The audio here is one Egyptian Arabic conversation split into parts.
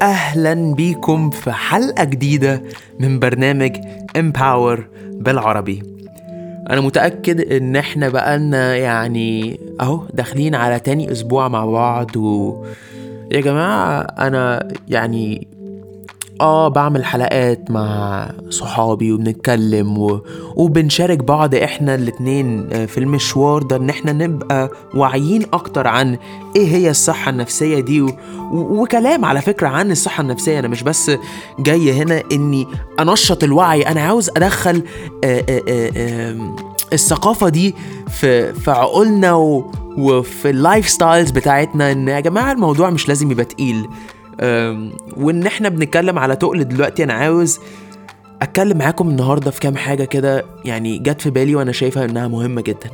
واهلا بيكم في حلقه جديده من برنامج Empower بالعربي انا متاكد ان احنا بقالنا يعني اهو داخلين على تاني اسبوع مع بعض و يا جماعه انا يعني اه بعمل حلقات مع صحابي وبنتكلم و... وبنشارك بعض احنا الاتنين آه، في المشوار ده ان احنا نبقى واعيين اكتر عن ايه هي الصحة النفسية دي و... و... وكلام على فكرة عن الصحة النفسية انا مش بس جاي هنا اني انشط الوعي انا عاوز ادخل آه آه آه آه الثقافة دي في في عقولنا و... وفي اللايف ستايلز بتاعتنا ان يا جماعة الموضوع مش لازم يبقى تقيل أم، وان احنا بنتكلم على تقل دلوقتي انا عاوز اتكلم معاكم النهارده في كام حاجه كده يعني جت في بالي وانا شايفها انها مهمه جدا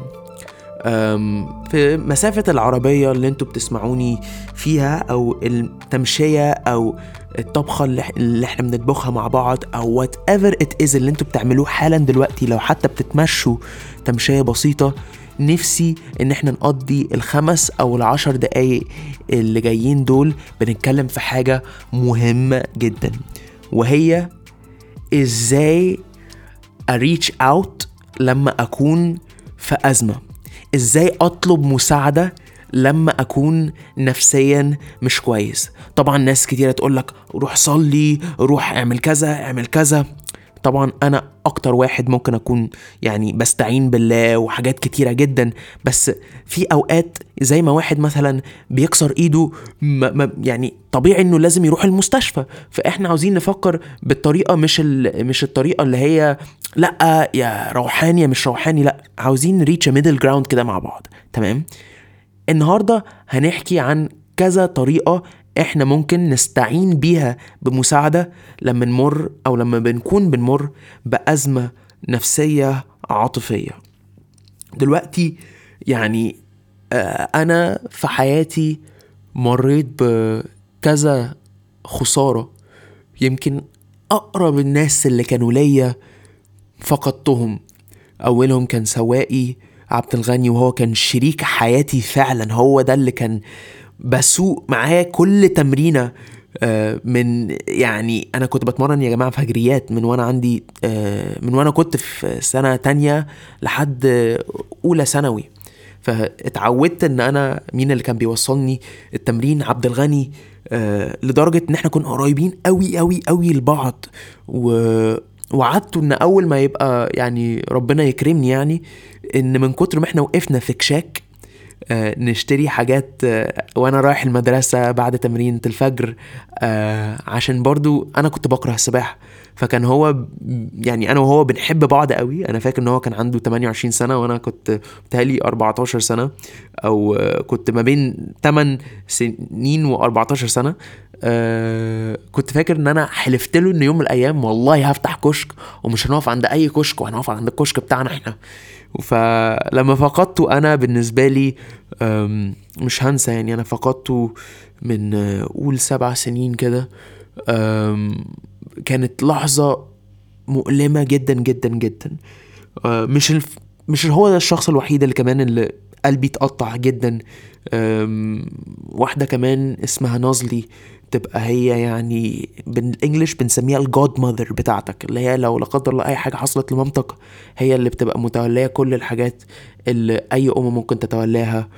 أم، في مسافة العربية اللي انتوا بتسمعوني فيها او التمشية او الطبخة اللي, إح- اللي احنا بنطبخها مع بعض او وات ايفر ات از اللي انتوا بتعملوه حالا دلوقتي لو حتى بتتمشوا تمشية بسيطة نفسي ان احنا نقضي الخمس او العشر دقايق اللي جايين دول بنتكلم في حاجة مهمة جدا وهي ازاي اريتش اوت لما اكون في ازمه ازاي اطلب مساعده لما اكون نفسيا مش كويس طبعا ناس كتيره تقول لك روح صلي روح اعمل كذا اعمل كذا طبعا انا اكتر واحد ممكن اكون يعني بستعين بالله وحاجات كتيره جدا بس في اوقات زي ما واحد مثلا بيكسر ايده ما ما يعني طبيعي انه لازم يروح المستشفى فاحنا عاوزين نفكر بالطريقه مش ال مش الطريقه اللي هي لا يا روحاني يا مش روحاني لا عاوزين ريتش ميدل جراوند كده مع بعض تمام النهارده هنحكي عن كذا طريقة احنا ممكن نستعين بيها بمساعدة لما نمر او لما بنكون بنمر بأزمة نفسية عاطفية دلوقتي يعني آه، انا في حياتي مريت بكذا خسارة يمكن اقرب الناس اللي كانوا ليا فقدتهم اولهم كان سواقي عبد الغني وهو كان شريك حياتي فعلا هو ده اللي كان بسوق معاه كل تمرينه آه، من يعني انا كنت بتمرن يا جماعه فجريات من وانا عندي آه، من وانا كنت في سنه تانية لحد آه، اولى ثانوي فاتعودت ان انا مين اللي كان بيوصلني التمرين عبد الغني آه لدرجه ان احنا كنا قريبين قوي قوي قوي لبعض و وعدت ان اول ما يبقى يعني ربنا يكرمني يعني ان من كتر ما احنا وقفنا في كشاك آه، نشتري حاجات آه، وانا رايح المدرسة بعد تمرينة الفجر آه، عشان برضو انا كنت بكره السباحة فكان هو ب- يعني انا وهو بنحب بعض قوي انا فاكر ان هو كان عنده 28 سنة وانا كنت بتهيألي 14 سنة او آه، كنت ما بين 8 سنين و14 سنة آه كنت فاكر ان انا حلفت له ان يوم من الايام والله هفتح كشك ومش هنقف عند اي كشك وهنقف عند الكشك بتاعنا احنا فلما فقدته انا بالنسبه لي أم، مش هنسى يعني انا فقدته من آه، قول سبع سنين كده أم، كانت لحظه مؤلمه جدا جدا جدا آه، مش الف... مش هو ده الشخص الوحيد اللي كمان اللي قلبي اتقطع جدا أم، واحده كمان اسمها نازلي تبقى هي يعني بالانجلش بنسميها الجود ماذر بتاعتك اللي هي لو لا قدر الله اي حاجه حصلت لمامتك هي اللي بتبقى متوليه كل الحاجات اللي اي ام ممكن تتولاها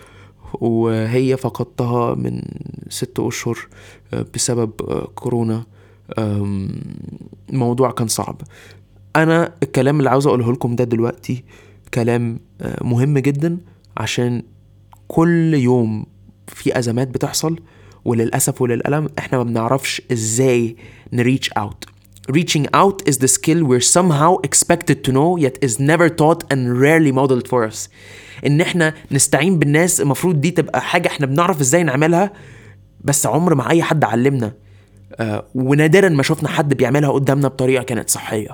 وهي فقدتها من ست اشهر آه، بسبب آه، كورونا أم، الموضوع كان صعب انا الكلام اللي عاوز اقوله لكم ده دلوقتي كلام آه، مهم جدا عشان كل يوم في ازمات بتحصل وللاسف وللالم احنا ما بنعرفش ازاي نريتش اوت Reaching out is the skill we're somehow expected to know yet is never taught and rarely modeled for us. ان احنا نستعين بالناس المفروض دي تبقى حاجة احنا بنعرف ازاي نعملها بس عمر ما اي حد علمنا آه ونادرا ما شفنا حد بيعملها قدامنا بطريقة كانت صحية.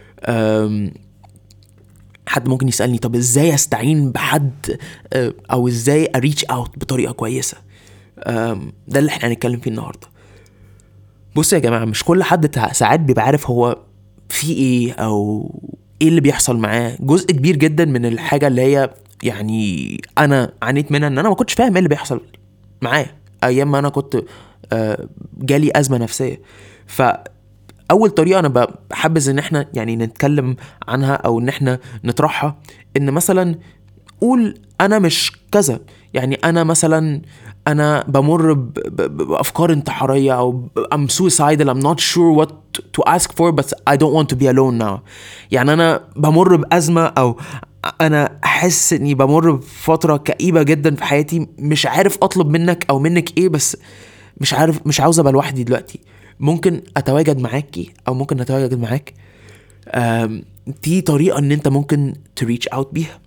آم، حد ممكن يسألني طب ازاي استعين بحد آه، او ازاي اريتش اوت بطريقة كويسة آم، ده اللي احنا هنتكلم فيه النهاردة بصوا يا جماعة مش كل حد تع- ساعات بيبقى عارف هو في ايه او ايه اللي بيحصل معاه جزء كبير جدا من الحاجة اللي هي يعني انا عانيت منها ان انا ما كنتش فاهم ايه اللي بيحصل معايا ايام ما انا كنت آه، جالي ازمه نفسيه فاول طريقه انا بحبذ ان احنا يعني نتكلم عنها او ان احنا نطرحها ان مثلا قول انا مش كذا يعني انا مثلا انا بمر بافكار انتحاريه او I'm suicidal I'm not sure what to ask for but I don't want to be alone now يعني انا بمر بازمه او انا احس اني بمر بفتره كئيبه جدا في حياتي مش عارف اطلب منك او منك ايه بس مش عارف مش عاوز ابقى لوحدي دلوقتي ممكن اتواجد معاكي او ممكن اتواجد معاك دي طريقه ان انت ممكن تريتش اوت بيها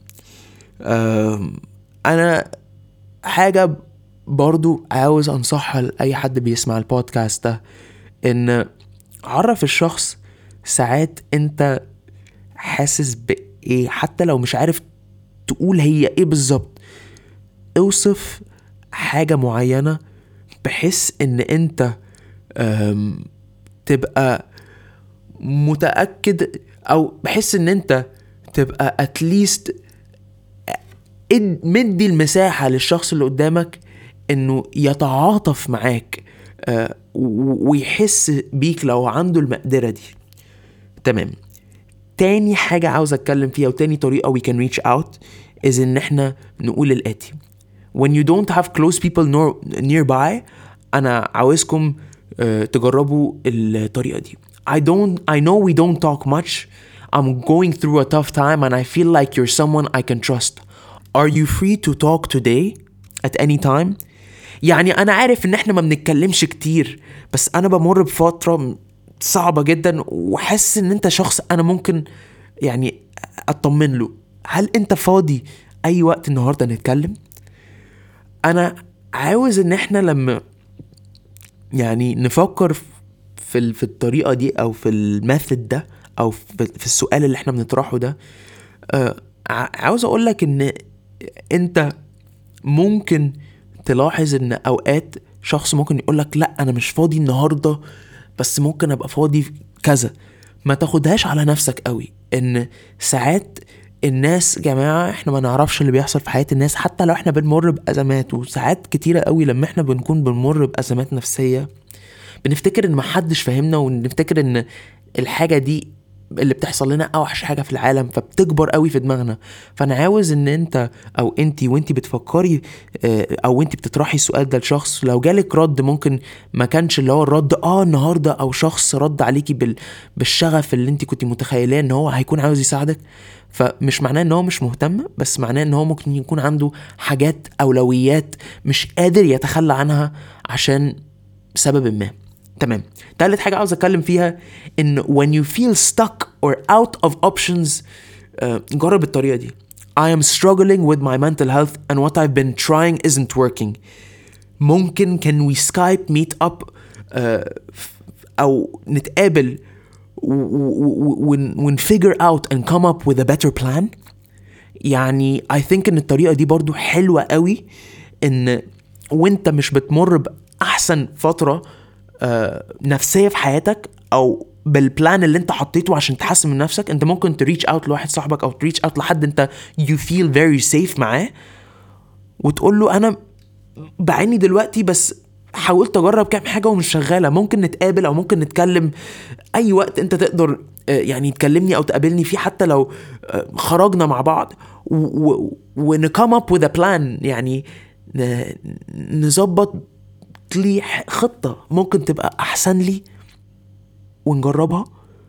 انا حاجه برضو عاوز انصحها لاي حد بيسمع البودكاست ده ان عرف الشخص ساعات انت حاسس بايه حتى لو مش عارف تقول هي ايه بالظبط اوصف حاجه معينه بحيث ان انت تبقى متاكد او بحيث ان انت تبقى اتليست مدي المساحه للشخص اللي قدامك انه يتعاطف معاك آه، ويحس بيك لو عنده المقدرة دي تمام تاني حاجة عاوز اتكلم فيها وتاني طريقة we can reach out is ان احنا نقول الاتي when you don't have close people nearby انا عاوزكم uh, تجربوا الطريقة دي I don't I know we don't talk much I'm going through a tough time and I feel like you're someone I can trust Are you free to talk today at any time يعني انا عارف ان احنا ما بنتكلمش كتير بس انا بمر بفتره صعبه جدا وحاسس ان انت شخص انا ممكن يعني اطمن له هل انت فاضي اي وقت النهارده نتكلم انا عاوز ان احنا لما يعني نفكر في في الطريقه دي او في الميثود ده او في السؤال اللي احنا بنطرحه ده آه عاوز اقول لك ان انت ممكن تلاحظ ان اوقات شخص ممكن يقول لك لا انا مش فاضي النهارده بس ممكن ابقى فاضي كذا ما تاخدهاش على نفسك قوي ان ساعات الناس جماعة احنا ما نعرفش اللي بيحصل في حياة الناس حتى لو احنا بنمر بأزمات وساعات كتيرة قوي لما احنا بنكون بنمر بأزمات نفسية بنفتكر ان محدش فاهمنا ونفتكر ان الحاجة دي اللي بتحصل لنا اوحش حاجه في العالم فبتكبر قوي في دماغنا فانا عاوز ان انت او انت وانت بتفكري آه، او انت بتطرحي السؤال ده لشخص لو جالك رد ممكن ما كانش اللي هو الرد اه النهارده او شخص رد عليكي بال بالشغف اللي انت كنت متخيلاه ان هو هيكون عاوز يساعدك فمش معناه ان هو مش مهتم بس معناه ان هو ممكن يكون عنده حاجات اولويات مش قادر يتخلى عنها عشان سبب ما تمام تالت حاجة عاوز أتكلم فيها إن when you feel stuck or out of options uh, جرب الطريقة دي I am struggling with my mental health and what I've been trying isn't working ممكن can we Skype meet up uh, أو نتقابل ون figure out and come up with a better plan يعني I think ان الطريقة دي برضو حلوة قوي ان وانت مش بتمر بأحسن فترة آه، نفسيه في حياتك او بالبلان اللي انت حطيته عشان تحسن من نفسك انت ممكن تريتش اوت لواحد صاحبك او تريتش اوت لحد انت يو فيل فيري سيف معاه وتقول له انا بعيني دلوقتي بس حاولت اجرب كام حاجه ومش شغاله ممكن نتقابل او ممكن نتكلم اي وقت انت تقدر آه، يعني تكلمني او تقابلني فيه حتى لو آه، خرجنا مع بعض ونكم اب وذ بلان يعني نظبط لي خطة ممكن تبقى أحسن لي ونجربها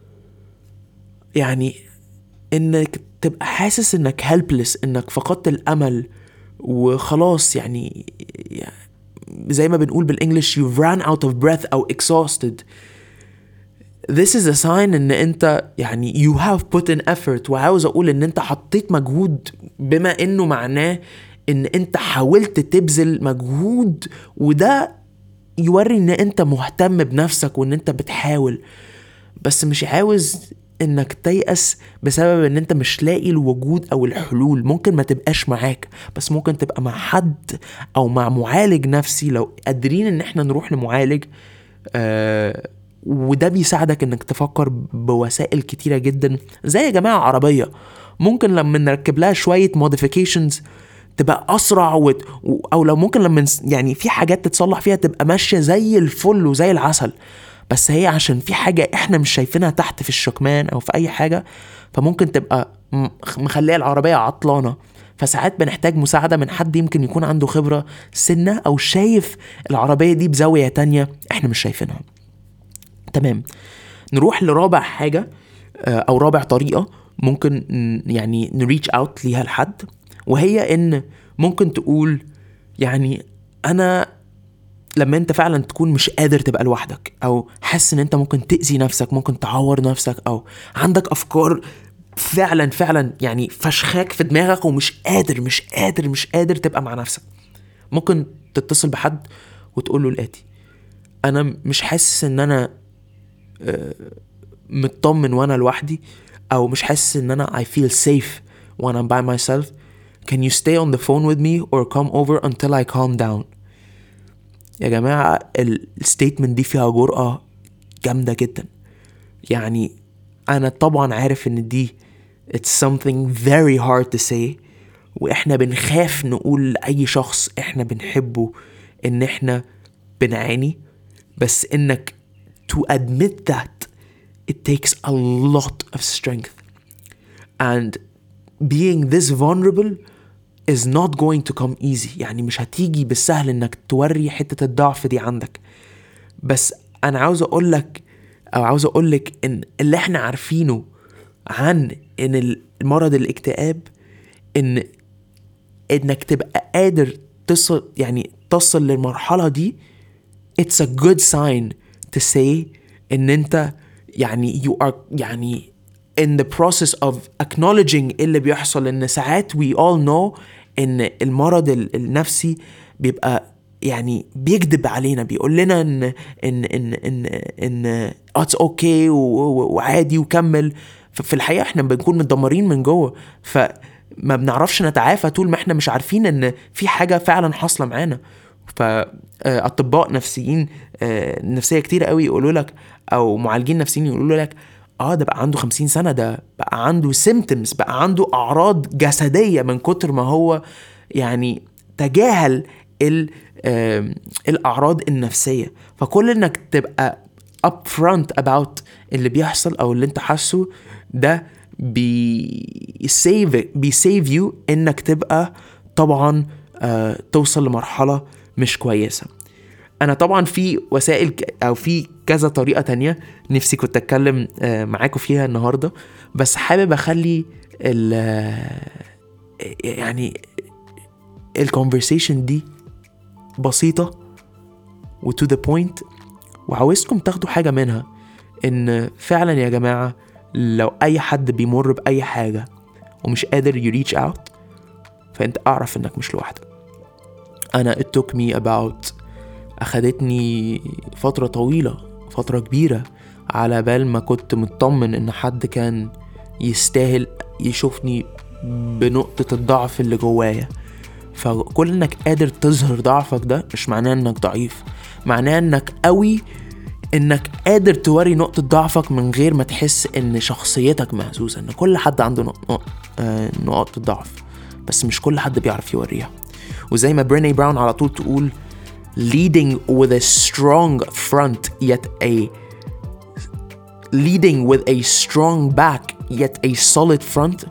يعني إنك تبقى حاسس إنك helpless إنك فقدت الأمل وخلاص يعني, يعني زي ما بنقول بالانجلش you've ran out of breath أو exhausted this is a sign ان انت يعني you have put in effort وعاوز اقول ان انت حطيت مجهود بما انه معناه ان انت حاولت تبذل مجهود وده يوري ان انت مهتم بنفسك وان انت بتحاول بس مش عاوز انك تيأس بسبب ان انت مش لاقي الوجود او الحلول ممكن ما تبقاش معاك بس ممكن تبقى مع حد او مع معالج نفسي لو قادرين ان احنا نروح لمعالج آه وده بيساعدك انك تفكر بوسائل كتيرة جدا زي يا جماعة عربية ممكن لما نركب لها شوية موديفيكيشنز تبقى اسرع وت... و- او لو ممكن لما نس- يعني في حاجات تتصلح فيها تبقى ماشيه زي الفل وزي العسل بس هي عشان في حاجه احنا مش شايفينها تحت في الشكمان او في اي حاجه فممكن تبقى م- مخليه العربيه عطلانه فساعات بنحتاج مساعده من حد يمكن يكون عنده خبره سنه او شايف العربيه دي بزاويه تانية احنا مش شايفينها تمام نروح لرابع حاجة آه، أو رابع طريقة ممكن ن- يعني نريتش اوت ليها لحد وهي إن ممكن تقول يعني أنا لما انت فعلا تكون مش قادر تبقى لوحدك او حاسس ان انت ممكن تأذي نفسك ممكن تعور نفسك او عندك افكار فعلا فعلا يعني فشخاك في دماغك ومش قادر مش قادر مش قادر تبقى مع نفسك ممكن تتصل بحد وتقول له الاتي انا مش حاسس ان انا مطمن وانا لوحدي او مش حاسس ان انا I feel safe when I'm by myself can you stay on the phone with me or come over until I calm down يا جماعة الستيتمنت دي فيها جرأة جامدة جدا يعني أنا طبعا عارف إن دي it's something very hard to say وإحنا بنخاف نقول لأي شخص إحنا بنحبه إن إحنا بنعاني بس إنك to admit that it takes a lot of strength and being this vulnerable is not going to come easy يعني مش هتيجي بالسهل انك توري حتة الضعف دي عندك بس انا عاوز اقول لك او عاوز اقول لك ان اللي احنا عارفينه عن ان المرض الاكتئاب ان انك تبقى قادر تصل يعني تصل للمرحلة دي it's a good sign to say ان انت يعني you are يعني in the process of acknowledging إيه اللي بيحصل ان ساعات we all know ان المرض ال- النفسي بيبقى يعني بيكذب علينا بيقول لنا ان ان ان ان ان اتس اوكي وعادي وكمل ففي الحقيقه احنا بنكون متدمرين من جوه فما بنعرفش نتعافى طول ما احنا مش عارفين ان في حاجه فعلا حاصله معانا فاطباء نفسيين آه، نفسيه كتير قوي يقولوا لك او معالجين نفسيين يقولوا لك اه ده بقى عنده 50 سنه ده بقى عنده سيمتومز بقى عنده اعراض جسديه من كتر ما هو يعني تجاهل ال آم، الاعراض النفسيه فكل انك تبقى upfront about اللي بيحصل او اللي انت حاسه ده بيسيف بيسيف يو انك تبقى طبعا آه توصل لمرحله مش كويسه انا طبعا في وسائل ك- او في كذا طريقه تانية نفسي كنت اتكلم آه، معاكم فيها النهارده بس حابب اخلي ال آه، يعني الكونفرسيشن دي بسيطه وتو ذا بوينت وعاوزكم تاخدوا حاجه منها ان فعلا يا جماعه لو اي حد بيمر باي حاجه ومش قادر يريتش اوت فانت اعرف انك مش لوحدك انا it took me about اخدتني فترة طويلة فترة كبيرة على بال ما كنت مطمن ان حد كان يستاهل يشوفني بنقطة الضعف اللي جوايا فكل انك قادر تظهر ضعفك ده مش معناه انك ضعيف معناه انك قوي انك قادر توري نقطة ضعفك من غير ما تحس ان شخصيتك مهزوزة ان كل حد عنده نق- نق- آه، نقاط الضعف بس مش كل حد بيعرف يوريها وزي ما بريني براون على طول تقول leading with a strong front yet a leading with a strong back yet a solid front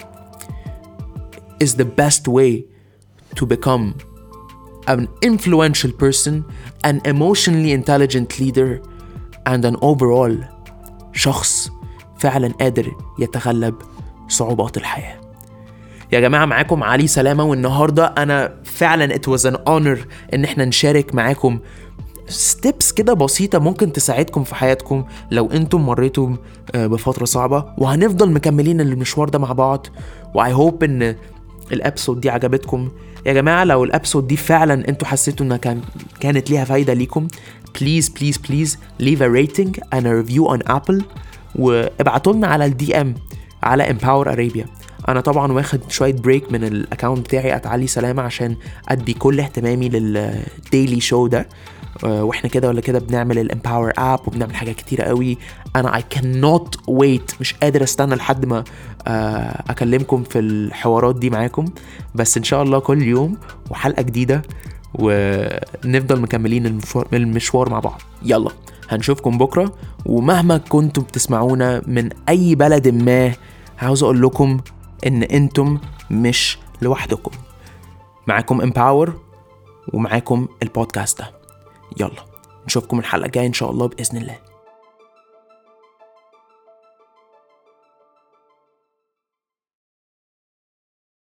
is the best way to become an influential person, an emotionally intelligent leader, and an overall شخص فعلا قادر يتغلب صعوبات الحياه يا جماعة معاكم علي سلامة والنهاردة أنا فعلا it was an honor إن احنا نشارك معاكم ستيبس كده بسيطة ممكن تساعدكم في حياتكم لو انتم مريتم آه، بفترة صعبة وهنفضل مكملين المشوار ده مع بعض واي هوب ان الابسود دي عجبتكم يا جماعة لو الابسود دي فعلا انتوا حسيتوا انها كان كانت ليها فايدة ليكم بليز بليز بليز leave a rating and a review on Apple وابعتوا لنا على الدي ام على Empower Arabia انا طبعا واخد شويه بريك من الاكونت بتاعي اتعلي سلامه عشان ادي كل اهتمامي للديلي شو ده آه، واحنا كده ولا كده بنعمل الامباور اب وبنعمل حاجات كتيره قوي انا I cannot wait مش قادر استنى لحد ما آه، اكلمكم في الحوارات دي معاكم بس ان شاء الله كل يوم وحلقه جديده ونفضل مكملين المشوار, المشوار مع بعض يلا هنشوفكم بكره ومهما كنتم بتسمعونا من اي بلد ما عاوز اقول لكم ان انتم مش لوحدكم معاكم امباور ومعاكم البودكاست ده يلا نشوفكم الحلقه الجايه ان شاء الله باذن الله